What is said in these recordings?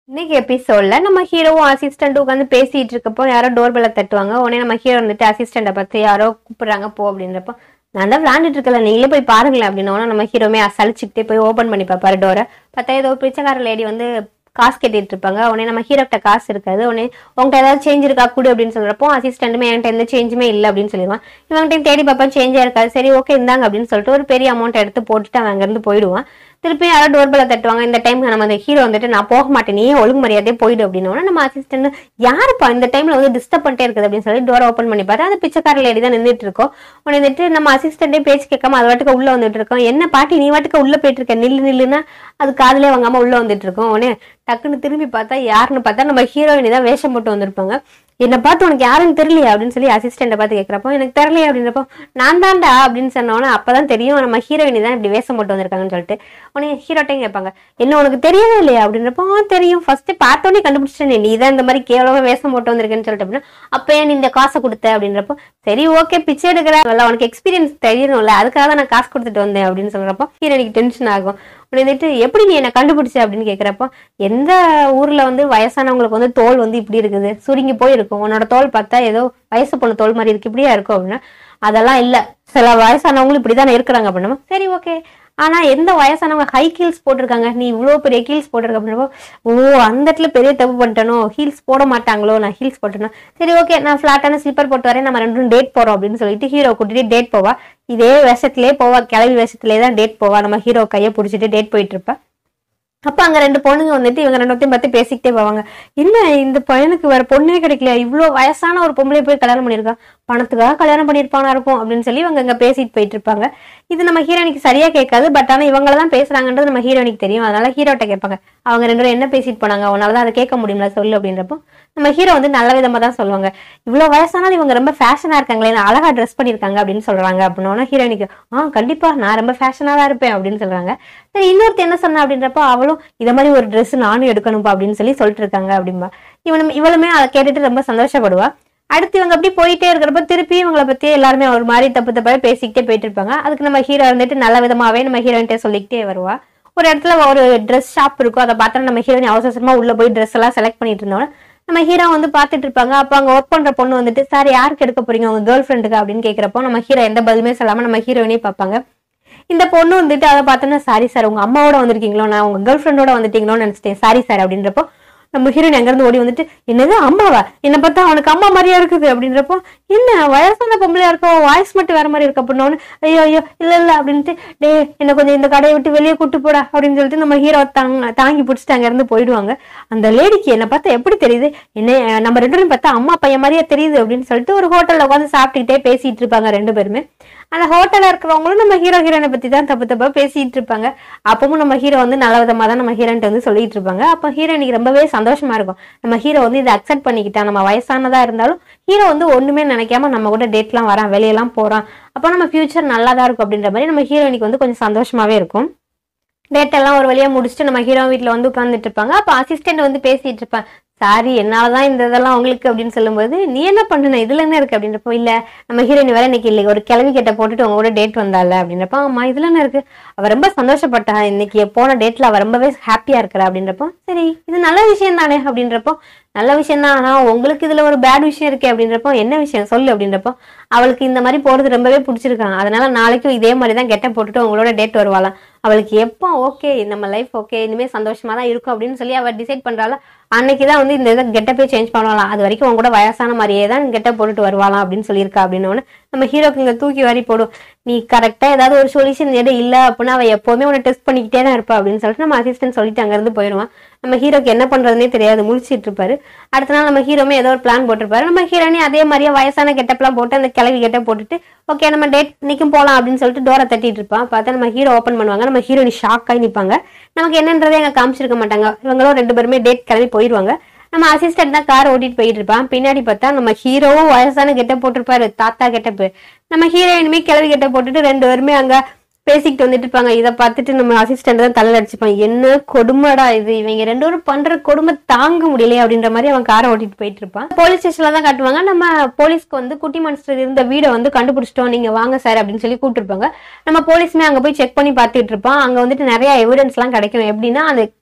இன்னைக்கு எபிசோட்ல நம்ம ஹீரோவும் அசிஸ்டன்ட் உட்காந்து பேசிட்டு இருக்கப்போ யாரோ டோர் பெல்ல தட்டுவாங்க உடனே நம்ம ஹீரோ வந்துட்டு அசிஸ்டண்ட்டை பார்த்து யாரோ கூப்பிடுறாங்க போ அப்படின்றப்போ நான் தான் விளாண்டுட்டு இருக்கல நீங்களே போய் பாருங்களேன் அப்படின்னா நம்ம ஹீரோமே சலிச்சுக்கிட்டே போய் ஓபன் பண்ணி பார்ப்பாரு டோரை பார்த்தா ஏதோ ஒரு பிச்சைக்கார லேடி வந்து காசு கட்டிட்டு இருப்பாங்க உடனே நம்ம ஹீரோக்கிட்ட காசு இருக்காது உடனே உங்கள்கிட்ட ஏதாவது சேஞ்ச் இருக்கா கூடு அப்படின்னு சொல்றப்போ அசிஸ்டன்ட்டுமே என்கிட்ட எந்த சேஞ்சுமே இல்லை அப்படின்னு சொல்லிடுவான் இவன்கிட்ட தேடி பார்ப்பா சேஞ்சா இருக்காது சரி ஓகே இந்தாங்க அப்படின்னு சொல்லிட்டு ஒரு பெரிய அமௌண்ட் எடுத்து போட்டுட்டு அவன் அங்கேருந்து போயிடுவான் திருப்பி யாரோ டோர் பெல்ல தட்டுவாங்க இந்த டைம் நம்ம அந்த ஹீரோ வந்துட்டு நான் போக மாட்டேன் நீ ஒழுங்கு மரியாதையே போயிடு அப்படின்னா நம்ம அசிஸ்டன்ட் யாருப்பா இந்த டைம்ல வந்து டிஸ்டர்ப் பண்ணிட்டே இருக்குது அப்படின்னு சொல்லி டோர் ஓப்பன் பண்ணி பார்த்தா அந்த பிச்சைக்கார லேடி தான் நின்றுட்டு இருக்கோம் உடனே வந்துட்டு நம்ம அசிஸ்டன்டே பேச்சு கேட்காம அது வாட்டுக்கு உள்ள வந்துட்டு இருக்கோம் என்ன பாட்டி நீ வாட்டுக்கு உள்ள போயிட்டு இருக்க நில்லு நில்லுன்னா அது காதுலயே வாங்காம உள்ள வந்துட்டு இருக்கோம் உடனே டக்குன்னு திரும்பி பார்த்தா யாருன்னு பார்த்தா நம்ம ஹீரோயினி தான் வேஷம் போட்டு வந்திருப்பாங்க என்னை பார்த்து உனக்கு யாருன்னு தெரியலையா அப்படின்னு சொல்லி அசிஸ்டண்ட்டை பார்த்து கேட்குறப்போ எனக்கு தெரியலையே அப்படின்றப்போ நான் தான்டா அப்படின்னு சொன்னோன்னே அப்பதான் தெரியும் நம்ம ஹீரோயினி தான் இப்படி வேஷம் போட்டு வந்திருக்காங்கன்னு சொல்லிட்டு உடனே ஹீரோட்டையும் கேட்பாங்க என்ன உனக்கு தெரியவே இல்லையா அப்படின்றப்போ "ஆ, தெரியும் ஃபர்ஸ்ட் பார்த்தோன்னே கண்டுபிடிச்சிட்டேன் நீ தான் இந்த மாதிரி கேவலமா வேஷம் போட்டு வந்திருக்கேன்னு சொல்லிட்டு அப்படின்னா அப்போ ஏன் நீ இந்த காசை கொடுத்த அப்படின்றப்போ சரி ஓகே பிச்சை எடுக்கிறல உனக்கு எக்ஸ்பீரியன்ஸ் தெரியணும்ல அதுக்காக தான் நான் காசு கொடுத்துட்டு வந்தேன் அப்படின்னு சொல்றப்போ ஹீரோனிக்கு டென்ஷன் ஆகும் உடனே வந்துட்டு எப்படி நீ என்ன கண்டுபிடிச்ச அப்படின்னு கேட்குறப்போ எந்த ஊர்ல வந்து வயசானவங்களுக்கு வந்து தோல் வந்து இப்படி இருக்குது சுருங்கி போய் இருக்கும் உன்னோட தோல் பார்த்தா ஏதோ வயசு பொண்ணு தோல் மாதிரி இருக்கு இப்படியா இருக்கும் அப்படின்னா அதெல்லாம் இல்ல சில வயசானவங்களும் இப்படிதானே இருக்கிறாங்க அப்படின்னா சரி ஓகே ஆனா எந்த வயசானவங்க ஹை ஹீல்ஸ் போட்டிருக்காங்க நீ இவ்வளோ பெரிய ஹீல்ஸ் போட்டிருக்க அப்படின்றப்போ ஓ அந்த இடத்துல பெரிய தப்பு பண்ணிட்டனோ ஹீல்ஸ் போட மாட்டாங்களோ நான் ஹீல்ஸ் போட்டேனோ சரி ஓகே நான் ஃபிளாட்டான ஸ்லிப்பர் போட்டு வரேன் நம்ம ரெண்டும் டேட் போறோம் அப்படின்னு சொல்லிட்டு ஹீரோ கூட்டிட்டு டேட் போவா இதே வேஷத்திலே போவா கிளவி வேஷத்திலே தான் டேட் போவா நம்ம ஹீரோ கையை பிடிச்சிட்டு டேட் போயிட்டு இருப்பா அப்ப அங்க ரெண்டு பொண்ணுங்க வந்துட்டு இவங்க ரெண்டுத்தையும் பார்த்து பேசிக்கிட்டே போவாங்க என்ன இந்த பையனுக்கு வேற பொண்ணே கிடைக்கல இவ்வளோ வயசான ஒரு பொம்பளை போய் கல்யாணம் பண்ணியிருக்கான் பணத்துக்காக கல்யாணம் பண்ணியிருப்பானா இருக்கும் அப்படின்னு சொல்லி இவங்க அங்க பேசிட்டு போயிட்டு இருப்பாங்க இது நம்ம ஹீரோனிக்கு சரியா கேட்காது பட் ஆனா இவங்கள தான் பேசுறாங்கன்றது நம்ம ஹீரோனிக்கு தெரியும் அதனால ஹீரோட்ட கேட்பாங்க அவங்க ரெண்டு பேரும் என்ன பேசிட்டு போனாங்க அவனால தான் அதை கேட்க முடியும்ல சொல்லு அப்படின்றப்போ நம்ம ஹீரோ வந்து நல்ல விதமா தான் சொல்லுவாங்க இவ்வளவு வயசானாலும் இவங்க ரொம்ப ஃபேஷனா இருக்காங்களே நான் அழகா ட்ரெஸ் பண்ணியிருக்காங்க அப்படின்னு சொல்றாங்க அப்படின்னா ஹீரோனிக்கு ஆ கண்டிப்பா நான் ரொம்ப ஃபேஷனா தான் இருப்பேன் அப்படின்னு சொல்றாங்க சரி இன்னொருத்த என்ன சொன்னா அப்படின்றப்போ அவளும் இத மாதிரி ஒரு Dress நானும் எடுக்கணும்பா அப்படின்னு சொல்லி சொல்லிட்டு இருக்காங்க அப்படின்பா இவனும் இவளுமே அதை கேட்டுட்டு ரொம்ப சந்தோஷப்படுவா அடுத்து இவங்க அப்படி போயிட்டே இருக்கிறப்ப திருப்பி இவங்கள பத்தி எல்லாருமே ஒரு மாதிரி தப்பு தப்பாவே பேசிக்கிட்டே போயிட்டு இருப்பாங்க அதுக்கு நம்ம ஹீரோ வந்துட்டு நல்ல விதமாவே நம்ம ஹீரோயின்ட்டே சொல்லிக்கிட்டே வருவா ஒரு இடத்துல ஒரு ட்ரெஸ் ஷாப் இருக்கும் அதை பார்த்தா நம்ம ஹீரோயின் அவசர அவசரமா உள்ள போய் ட்ரெஸ் எல்லாம் செலக்ட் பண்ணிட்டு இருந்தோம் நம்ம ஹீரோ வந்து பார்த்துட்டு இருப்பாங்க அப்ப அங்க ஒர்க் பண்ற பொண்ணு வந்துட்டு சார் யாருக்கு எடுக்க போறீங்க உங்க கேர்ள் ஃப்ரெண்டுக்கு அப்படின்னு கேக்குறப்போ நம்ம ஹீரோ எந்த பதிலுமே சொல்லாம நம்ம ஹீரோயினே பார்ப்பாங்க இந்த பொண்ணு வந்துட்டு அதை பார்த்தோன்னா சாரி சார் உங்க அம்மாவோட வந்திருக்கீங்களோ நான் உங்க கேர்ள் ஃப்ரெண்டோட வந்துட்டீங்களோன்னு நினைச்சிட்டேன் சாரி சார் அப்படின்றப்போ நம்ம ஹீரோயின் அங்கிருந்து ஓடி வந்துட்டு என்னது அம்மாவா என்ன பார்த்தா அவனுக்கு அம்மா மாதிரியா இருக்குது அப்படின்றப்போ என்ன வயசான பொம்பளையா இருக்கோ வாய்ஸ் மட்டும் வேற மாதிரி இருக்கு அப்படின்னோன்னு ஐயோ ஐயோ இல்ல இல்ல அப்படின்ட்டு டே என்ன கொஞ்சம் இந்த கடையை விட்டு வெளியே கூட்டு போடா அப்படின்னு சொல்லிட்டு நம்ம ஹீரோ தாங்க தாங்கி பிடிச்சிட்டு அங்க இருந்து போயிடுவாங்க அந்த லேடிக்கு என்ன பார்த்தா எப்படி தெரியுது என்ன நம்ம ரெண்டு பேரும் பார்த்தா அம்மா பையன் மாதிரியா தெரியுது அப்படின்னு சொல்லிட்டு ஒரு ஹோட்டல்ல உட்காந்து சாப்பிட்டுக்கிட்டே பேசிட்டு இருப்பாங்க ரெண்டு பேருமே அந்த ஹோட்டல்ல இருக்கிறவங்களும் நம்ம ஹீரோ ஹீரோனை பத்தி தான் தப்பு தப்பா பேசிட்டு இருப்பாங்க அப்பவும் நம்ம ஹீரோ வந்து நல்ல விதமா தான் நம்ம ஹீரோன்ட்டு வந்து சொல்லிட்டு இருப்பாங்க அப்போ ஹீரோயினுக்கு ரொம்பவே சந்தோஷமா இருக்கும் நம்ம ஹீரோ வந்து இதை அக்செப்ட் பண்ணிக்கிட்டா நம்ம வயசானதா இருந்தாலும் ஹீரோ வந்து ஒண்ணுமே நினைக்காம நம்ம கூட டேட்லாம் வரான் வெளியெல்லாம் போறான் அப்போ நம்ம ஃபியூச்சர் நல்லா தான் இருக்கும் அப்படின்ற மாதிரி நம்ம ஹீரோயினுக்கு வந்து கொஞ்சம் சந்தோஷமாவே இருக்கும் டேட் எல்லாம் ஒரு வழியா முடிச்சுட்டு நம்ம ஹீரோ வீட்ல வந்து உட்கார்ந்துட்டு இருப்பாங்க அப்ப அசிஸ்டன்ட் வந்து பேசிட்டு இருப்பான் சாரி என்னாலதான் இந்த இதெல்லாம் உங்களுக்கு அப்படின்னு சொல்லும்போது நீ என்ன பண்ணுன இதுல என்ன இருக்கு அப்படின்றப்போ இல்ல நம்ம ஹீரோயின் வேற இன்னைக்கு இல்லை ஒரு கிளவி கிட்ட போட்டுட்டு உங்க கூட டேட் வந்தால அப்படின்றப்போ ஆமா இதுல என்ன இருக்கு அவ ரொம்ப சந்தோஷப்பட்டா இன்னைக்கு போன டேட்ல அவ ரொம்பவே ஹாப்பியா இருக்கிறா அப்படின்றப்போ சரி இது நல்ல விஷயம் தானே அப்படின்றப்போ நல்ல விஷயம் தான் ஆனா உங்களுக்கு இதுல ஒரு பேட் விஷயம் இருக்கே அப்படின்றப்போ என்ன விஷயம் சொல்லு அப்படின்றப்போ அவளுக்கு இந்த மாதிரி போறது ரொம்பவே பிடிச்சிருக்காங்க அதனால நாளைக்கும் இதே மாதிரி தான் கெட்ட போட்டுட்டு உங்களோட டேட் வருவாளாம் அவளுக்கு எப்போ ஓகே நம்ம லைஃப் ஓகே இனிமே சந்தோஷமா தான் இருக்கும் அப்படின்னு சொல்லி அவ டிசைட் பண்றாள அன்னைக்கு தான் வந்து இந்த இதை கெட்டப்பே சேஞ்ச் பண்ணலாம் அது வரைக்கும் உங்க கூட வயசான மாதிரியே தான் கெட்ட போட்டுட்டு வருவாளாம் அப்படின்னு சொல்லியிருக்கா அப்படின்னு நம்ம ஹீரோக்கு இங்க தூக்கி வாரி போடும் நீ கரெக்டா ஏதாவது ஒரு சொல்யூஷன் எடு இல்ல அப்படின்னா அவ எப்பவுமே உன்னை டெஸ்ட் பண்ணிக்கிட்டே தான் இருப்பா அப்படின்னு சொல்லிட்டு நம்ம அசிஸ்டன்ட் சொல்லிட்டு அங்க இருந்து போயிடுவான் நம்ம ஹீரோக்கு என்ன பண்றதுனே தெரியாது முழிச்சிட்டு இருப்பாரு அடுத்த நாள் நம்ம ஹீரோமே ஏதோ ஒரு பிளான் போட்டிருப்பாரு நம்ம ஹீரோனே அதே மாதிரியே வயசான கெட்டப்லாம் போட்டு அந்த கிளவி கெட்ட போட்டுட்டு ஓகே நம்ம டேட் நிக்கும் போலாம் அப்படின்னு சொல்லிட்டு டோரை தட்டிட்டு இருப்பான் பார்த்தா நம்ம ஹீரோ ஓப்பன் பண்ணுவாங்க நம்ம ஹீரோனி ஷாக் ஆகி நிப்பாங்க நமக்கு என்னன்றதே அங்க காமிச்சிருக்க மாட்டாங்க இவங்களும் ரெண்டு பேருமே டேட் கிளம்பி போயிடுவாங்க நம்ம அசிஸ்டன்ட் தான் கார் ஓட்டிட்டு போயிட்டு இருப்பான் பின்னாடி பார்த்தா நம்ம ஹீரோவும் வயசான கெட்ட போட்டிருப்பாரு தாத்தா கெட்டப்பு நம்ம ஹீரோயினுமே கிளவி கெட்ட போட்டுட்டு ரெண்டு பேருமே அங்க பேசிக்கிட்டு வந்துட்டு இருப்பாங்க இதை பார்த்துட்டு நம்ம அசிஸ்டன்ட் தான் தலையில அடிச்சுப்பான் என்ன கொடுமைடா இது இவங்க ரெண்டு பேரும் பண்ற கொடுமை தாங்க முடியலையே அப்படின்ற மாதிரி அவன் காரை ஓட்டிட்டு போயிட்டு இருப்பான் போலீஸ் ஸ்டேஷன்ல தான் காட்டுவாங்க நம்ம போலீஸ்க்கு வந்து குட்டி மான்ஸ்டர் இருந்த வீடை வந்து கண்டுபிடிச்சிட்டோம் நீங்க வாங்க சார் அப்படின்னு சொல்லி கூப்பிட்டுருப்பாங்க நம்ம போலீஸ்மே அங்க போய் செக் பண்ணி பார்த்துட்டு இருப்பான் அங்க வந்துட்டு நிறைய எவிடன்ஸ் எல்லாம் கிடைக்கும் எப்படின்னா அந்த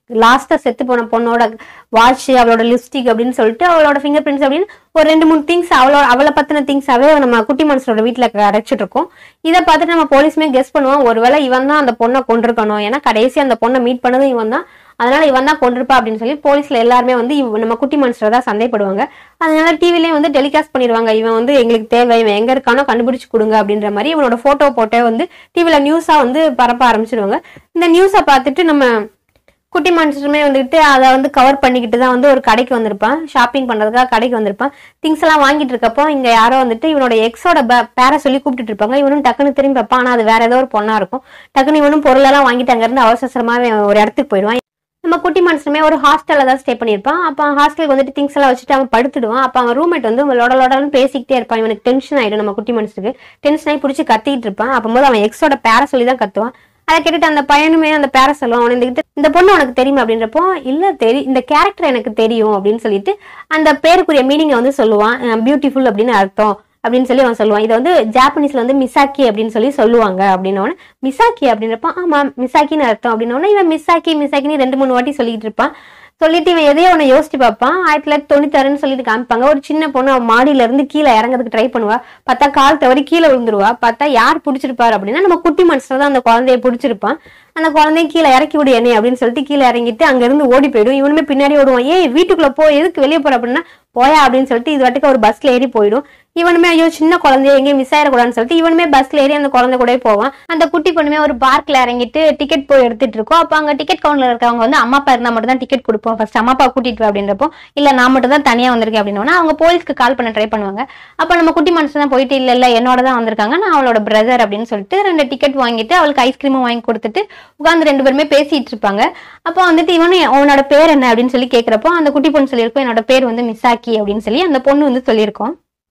லாஸ்டா செத்து போன பொண்ணோட வாட்ச் அவளோட லிப்ஸ்டிக் அப்படின்னு சொல்லிட்டு அவளோட ஃபிங்கர் பிரிண்ட்ஸ் அப்படின்னு ஒரு ரெண்டு மூணு திங்ஸ் அவளோட அவளை பத்தின திங்ஸாவே நம்ம குட்டி மனசோட வீட்டுல கிடைச்சிட்டு இருக்கோம் இதை பார்த்துட்டு நம்ம போலீஸுமே கெஸ் பண்ணுவோம் ஒருவேளை இவன் தான் அந்த பொண்ணை கொண்டிருக்கணும் ஏன்னா கடைசி அந்த பொண்ணை மீட் பண்ணதும் இவன் தான் அதனால இவன் தான் கொண்டிருப்பா அப்படின்னு சொல்லி போலீஸ்ல எல்லாருமே வந்து இவ- நம்ம குட்டி மனுஷரை தான் சந்தேகப்படுவாங்க அதனால டிவிலயும் வந்து டெலிகாஸ்ட் பண்ணிடுவாங்க இவன் வந்து எங்களுக்கு தேவை இவன் எங்க இருக்கானோ கண்டுபிடிச்சு கொடுங்க அப்படின்ற மாதிரி இவனோட போட்டோ போட்டோ வந்து டிவில நியூஸா வந்து பரப்ப ஆரம்பிச்சிடுவாங்க இந்த நியூஸை பார்த்துட்டு நம்ம குட்டி மனுஷருமே வந்துட்டு அதை வந்து கவர் பண்ணிக்கிட்டு தான் வந்து ஒரு கடைக்கு வந்திருப்பான் ஷாப்பிங் பண்றதுக்காக கடைக்கு வந்திருப்பான் திங்ஸ் எல்லாம் வாங்கிட்டு இருக்கப்போ இங்க யாரோ வந்துட்டு இவனோட எக்ஸோட பேரை சொல்லி கூப்பிட்டுட்டு இருப்பாங்க இவனும் டக்குன்னு திரும்பி பார்ப்பான் ஆனா அது வேற ஏதோ ஒரு பொண்ணா இருக்கும் டக்குன்னு இவனும் பொருளெல்லாம் வாங்கிட்டு அங்க இருந்து அவசரமாவே ஒரு இடத்துக்கு போயிடுவான் நம்ம குட்டி மனுஷனுமே ஒரு ஹாஸ்டல்ல தான் ஸ்டே பண்ணியிருப்பான் அப்போ ஹாஸ்டலுக்கு வந்துட்டு திங்ஸ் எல்லாம் வச்சுட்டு அவன் படுத்துடுவான் அப்போ அவன் ரூம்மேட் வந்து லொட லொடன்னு பேசிக்கிட்டே இருப்பான் இவனுக்கு டென்ஷன் ஆயிடும் நம்ம குட்டி மனுஷனுக்கு டென்ஷன் ஆகி பிடிச்சி கத்திக்கிட்டு இருப்பான் அப்போது அவன் எக்ஸோட பேரை சொல்லி தான் கத்துவான் அதை கேட்டுட்டு அந்த பையனுமே அந்த பேரை சொல்லுவான் அவன் இந்த இந்த பொண்ணு உனக்கு தெரியுமா அப்படின்றப்போ இல்ல தெரி இந்த கேரக்டர் எனக்கு தெரியும் அப்படின்னு சொல்லிட்டு அந்த பேருக்குரிய மீனிங்கை வந்து சொல்லுவான் பியூட்டிஃபுல் அப்படின்னு அர்த்தம் அப்படின்னு சொல்லி அவன் சொல்லுவான் இதை வந்து ஜாப்பனீஸ்ல வந்து மிசாக்கி அப்படின்னு சொல்லி சொல்லுவாங்க அப்படின்னோடனே மிசாக்கி அப்படின்றப்ப ஆமா மிசாக்கின்னு அர்த்தம் அப்படின்னோடனே இவன் மிசாக்கி மிசாக்கின்னு ரெண்டு மூணு வாட்டி சொல்லிட்டு இருப்பான் சொல்லிட்டு இவன் எதையோ ஒன்று யோசிச்சு பார்ப்பான் ஆயிரத்தி தொள்ளாயிரத்தி தொண்ணூத்தாறுன்னு சொல்லிட்டு காமிப்பாங்க ஒரு சின்ன பொண்ணு அவன் மாடியில இருந்து கீழே இறங்குறதுக்கு ட்ரை பண்ணுவா பார்த்தா கால் தவறி கீழே விழுந்துருவா பார்த்தா யார் பிடிச்சிருப்பாரு அப்படின்னா நம்ம குட்டி மனுஷன் தான் அந்த குழந்தைய பிடிச்சிருப்பான் அந்த குழந்தைய கீழே இறக்கி விடு என்னை அப்படின்னு சொல்லிட்டு கீழே இறங்கிட்டு அங்க இருந்து ஓடி போயிடும் இவனுமே பின்னாடி ஓடுவான் ஏய் வீட்டுக்குள்ள போ எதுக்கு வெளியே போற அப்படின்னா போயா அப்படின்னு சொல்லிட்டு இது வாட்டுக்கு ஒரு பஸ்ல ஏறி போயிடும் இவனுமே ஐயோ சின்ன குழந்தைய எங்கேயும் மிஸ் ஆயிடக்கூடாதுன்னு சொல்லிட்டு இவனுமே பஸ்ல ஏறி அந்த குழந்தை கூட போவான் அந்த குட்டி பொண்ணுமே ஒரு பார்க்ல இறங்கிட்டு டிக்கெட் போய் எடுத்துட்டு இருக்கோம் அப்ப அங்க டிக்கெட் கவுண்டர்ல இருக்கவங்க வந்து அம்மா அப்பா இருந்தா மட்டும் தான் டிக்கெட் கொடுப்போம் ஃபர்ஸ்ட் அம்மா அப்பா கூட்டிட்டு வா அப்படின்றப்போ இல்ல நான் மட்டும் தான் தனியா வந்திருக்கேன் அப்படின்னா அவங்க போலீஸ்க்கு கால் பண்ண ட்ரை பண்ணுவாங்க அப்ப நம்ம குட்டி மனுஷன் தான் போயிட்டு இல்ல இல்ல என்னோட தான் வந்திருக்காங்க நான் அவளோட பிரதர் அப்படின்னு சொல்லிட்டு ரெண்டு டிக்கெட் வாங்கிட்டு அவளுக்கு ஐஸ்கிரீமும் வாங்கி கொடுத்துட்டு உட்காந்து ரெண்டு பேருமே பேசிட்டு இருப்பாங்க அப்போ வந்துட்டு இவனு உன்னோட பேர் என்ன அப்படின்னு சொல்லி கேக்குறப்போ அந்த குட்டி பொண்ணு சொல்லியிருக்கோம் என்னோட பேர் வந்து மிசாக்கி அப்படின்னு சொல்லி அந்த பொண்ணு வந்து சொல்லியிருக்கோம்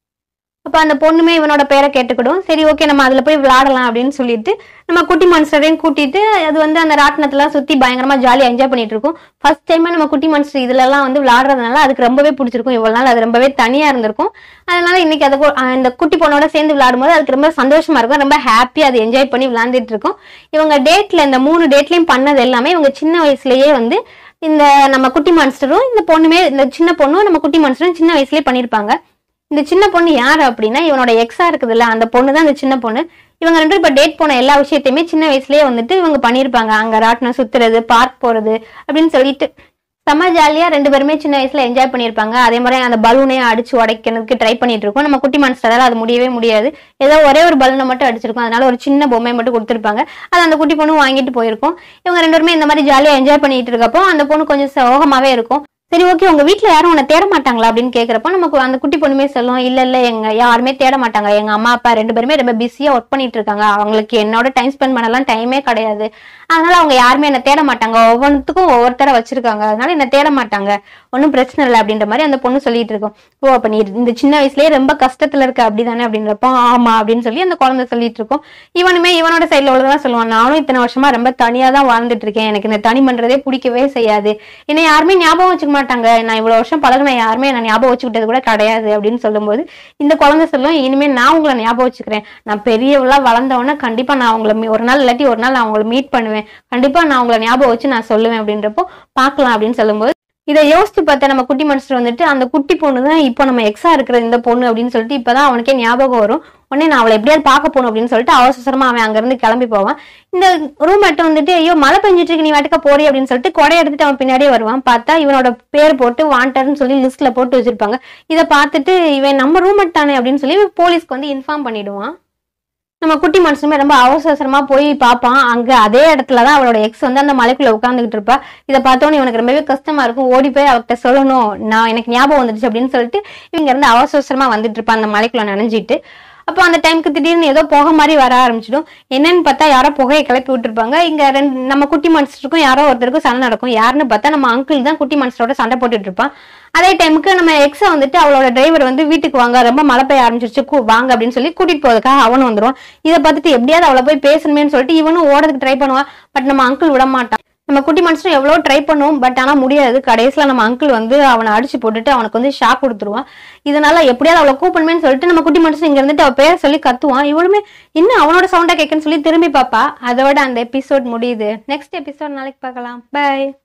அப்ப அந்த பொண்ணுமே இவனோட பேரை கேட்டுக்கிடும் சரி ஓகே நம்ம அதுல போய் விளையாடலாம் அப்படின்னு சொல்லிட்டு நம்ம குட்டி மான்ஸ்டரையும் கூட்டிட்டு அது வந்து அந்த ராட்டினத்தெல்லாம் சுத்தி பயங்கரமா ஜாலியா என்ஜாய் பண்ணிட்டு இருக்கோம் ஃபர்ஸ்ட் டைம் நம்ம குட்டி மான்ஸ்டர் இதுல எல்லாம் வந்து விளையாடுறதுனால அதுக்கு ரொம்பவே பிடிச்சிருக்கும் இவ்வளவு நாள் அது ரொம்பவே தனியா இருந்திருக்கும் அதனால இன்னைக்கு அதை கூ- அந்த குட்டி பொண்ணோட சேர்ந்து விளையாடும்போது அதுக்கு ரொம்ப சந்தோஷமா இருக்கும் ரொம்ப ஹாப்பியா அதை என்ஜாய் பண்ணி விளையாண்டுட்டு இருக்கும் இவங்க டேட்ல இந்த மூணு டேட்லயும் பண்ணது எல்லாமே இவங்க சின்ன வயசுலயே வந்து இந்த நம்ம குட்டி மான்ஸ்டரும் இந்த பொண்ணுமே இந்த சின்ன பொண்ணும் நம்ம குட்டி மான்ஸ்டரும் சின்ன வயசுலயே பண்ணிருப்பாங்க இந்த சின்ன பொண்ணு யாரு அப்படின்னா இவனோட எக்ஸா இருக்குதுல்ல அந்த பொண்ணு தான் இந்த சின்ன பொண்ணு இவங்க ரெண்டு பேரும் இப்ப டேட் போன எல்லா விஷயத்தையுமே சின்ன வயசுலயே வந்துட்டு இவங்க பண்ணிருப்பாங்க அங்க ராட்டினம் சுத்துறது பார்க் போறது அப்படின்னு சொல்லிட்டு செம்ம ஜாலியா ரெண்டு பேருமே சின்ன வயசுல என்ஜாய் பண்ணிருப்பாங்க அதே மாதிரி அந்த பலூனையும் அடிச்சு உடைக்கிறதுக்கு ட்ரை பண்ணிட்டு இருக்கோம் நம்ம குட்டி மனசுல அது முடியவே முடியாது ஏதோ ஒரே ஒரு பலூனை மட்டும் அடிச்சிருக்கோம் அதனால ஒரு சின்ன பொம்மையை மட்டும் கொடுத்துருப்பாங்க அது அந்த குட்டி பொண்ணு வாங்கிட்டு போயிருக்கோம் இவங்க ரெண்டு பேருமே இந்த மாதிரி ஜாலியா என்ஜாய் பண்ணிட்டு இருக்கப்போ அந்த பொண்ணு கொஞ்சம் சோகமாவே இருக்கும் சரி ஓகே உங்க வீட்ல யாரும் உன்னை தேட மாட்டாங்களா அப்படின்னு கேக்குறப்போ நமக்கு அந்த குட்டி பொண்ணுமே சொல்லும் இல்ல இல்ல எங்க யாருமே தேட மாட்டாங்க எங்க அம்மா அப்பா ரெண்டு பேருமே ரொம்ப பிஸியா ஒர்க் பண்ணிட்டு இருக்காங்க அவங்களுக்கு என்னோட டைம் ஸ்பெண்ட் பண்ணலாம் டைமே கிடையாது அதனால அவங்க யாருமே என்ன தேட மாட்டாங்க ஒவ்வொன்றுத்துக்கும் ஒவ்வொருத்தர வச்சிருக்காங்க அதனால என்ன தேட மாட்டாங்க ஒன்றும் பிரச்சனை இல்லை அப்படின்ற மாதிரி அந்த பொண்ணு சொல்லிட்டு இருக்கும் ஓ அப்ப நீ இந்த சின்ன வயசுலயே ரொம்ப கஷ்டத்துல இருக்க அப்படிதானே அப்படின்றப்போ ஆமா அப்படின்னு சொல்லி அந்த குழந்தை சொல்லிட்டு இருக்கும் இவனுமே இவனோட சைட்ல உள்ளதான் சொல்லுவான் நானும் இத்தனை வருஷமா ரொம்ப தனியா தான் வாழ்ந்துட்டு இருக்கேன் எனக்கு இந்த தனி பண்றதே பிடிக்கவே செய்யாது என்னை யாருமே ஞாபகம் வச்சுக்க மாட்டாங்க நான் இவ்வளவு வருஷம் பழகின யாருமே நான் ஞாபகம் வச்சுக்கிட்டது கூட கிடையாது அப்படின்னு சொல்லும்போது இந்த குழந்தை சொல்லும் இனிமே நான் உங்களை ஞாபகம் வச்சுக்கிறேன் நான் பெரியவளா வளர்ந்தவொடனே கண்டிப்பா நான் உங்களை மீ- ஒரு நாள் இல்லாட்டி ஒரு நாள் நான் உங்களை மீட் பண்ணுவேன் கண்டிப்பா நான் உங்களை ஞாபகம் வச்சு நான் சொல்லுவேன் அப்படின்றப்போ பார்க்கலாம் அப்படின்னு சொல்லும்போது இதை யோசிச்சு பார்த்தா நம்ம குட்டி மனுஷர் வந்துட்டு அந்த குட்டி பொண்ணு தான் இப்போ நம்ம எக்ஸா இருக்கிற இந்த பொண்ணு அப்படின்னு சொல்லிட்டு இப்பதான் அவனுக்கே ஞாபகம் வரும் உடனே நான் அவளை எப்படியாவது பார்க்க போகணும் அப்படின்னு சொல்லிட்டு அவசரமா அவன் அங்கிருந்து கிளம்பி போவான் இந்த ரூம் மட்டும் வந்துட்டு ஐயோ மழை பெஞ்சிட்டு இருக்கு நீ வாட்டுக்க போறி அப்படின்னு சொல்லிட்டு கொடை எடுத்துட்டு அவன் பின்னாடியே வருவான் பார்த்தா இவனோட பேர் போட்டு வாண்டட்னு சொல்லி லிஸ்ட்ல போட்டு வச்சிருப்பாங்க இதை பார்த்துட்டு இவன் நம்ம ரூம் தானே அப்படின்னு சொல்லி போலீஸ்க்கு வந்து இன்ஃபார்ம் பண்ணிடுவான் நம்ம குட்டி மனுஷனுமே ரொம்ப அவசர அவசரமா போய் பார்ப்பான் அங்க அதே இடத்துலதான் அவளோட எக்ஸ் வந்து அந்த மலைக்குள்ள உட்காந்துக்கிட்டு இருப்பா இதை பார்த்தோன்னே இவனுக்கு ரொம்பவே கஷ்டமா இருக்கும் ஓடி போய் அவர்கிட்ட சொல்லணும் நான் எனக்கு ஞாபகம் வந்துடுச்சு அப்படின்னு சொல்லிட்டு இவங்க இருந்து அவசர அவசரமா வந்துட்டு இருப்பான் அந்த மலைக்குள்ள நனைஞ்சிட்டு அப்போ அந்த டைம்க்கு திடீர்னு ஏதோ புகை மாதிரி வர ஆரம்பிச்சிடும் என்னன்னு பார்த்தா யாரோ புகையை கிளப்பி விட்டுருப்பாங்க இங்க ரெண்டு நம்ம குட்டி மனுஷருக்கும் யாரோ ஒருத்தருக்கும் சண்டை நடக்கும் யாருன்னு பார்த்தா நம்ம அங்கிள் தான் குட்டி மனுஷரோட சண்டை போட்டுட்டு இருப்பான் அதே டைமுக்கு நம்ம எக்ஸை வந்துட்டு அவளோட டிரைவர் வந்து வீட்டுக்கு வாங்க ரொம்ப மழை பெய்ய ஆரம்பிச்சிருச்சு கூ- வாங்க அப்படின்னு சொல்லி கூட்டிட்டு போறதுக்காக அவனும் வந்துருவான் இதை பார்த்துட்டு எப்படியாவது அவளை போய் பேசணுமேன்னு சொல்லிட்டு இவனும் ஓடுறதுக்கு ட்ரை பண்ணுவான் பட் நம்ம அங்கிள் விட மாட்டான் நம்ம குட்டி மனுஷனும் எவ்வளோ ட்ரை பண்ணுவோம் பட் ஆனா முடியாது கடைசியில நம்ம அங்கிள் வந்து அவனை அடிச்சு போட்டுட்டு அவனுக்கு வந்து ஷாக் கொடுத்துருவான் இதனால எப்படியாவது அவளை கூப்பிடணுமேன்னு சொல்லிட்டு நம்ம குட்டி மனுஷன் இங்க இருந்துட்டு அவ பேரை சொல்லி கத்துவான் இவளுமே இன்னும் அவனோட சவுண்டா கேட்கன்னு சொல்லி திரும்பி பாப்பா அதோட அந்த எபிசோட் முடியுது நெக்ஸ்ட் எபிசோட் நாளைக்கு பார்க்கலாம் பை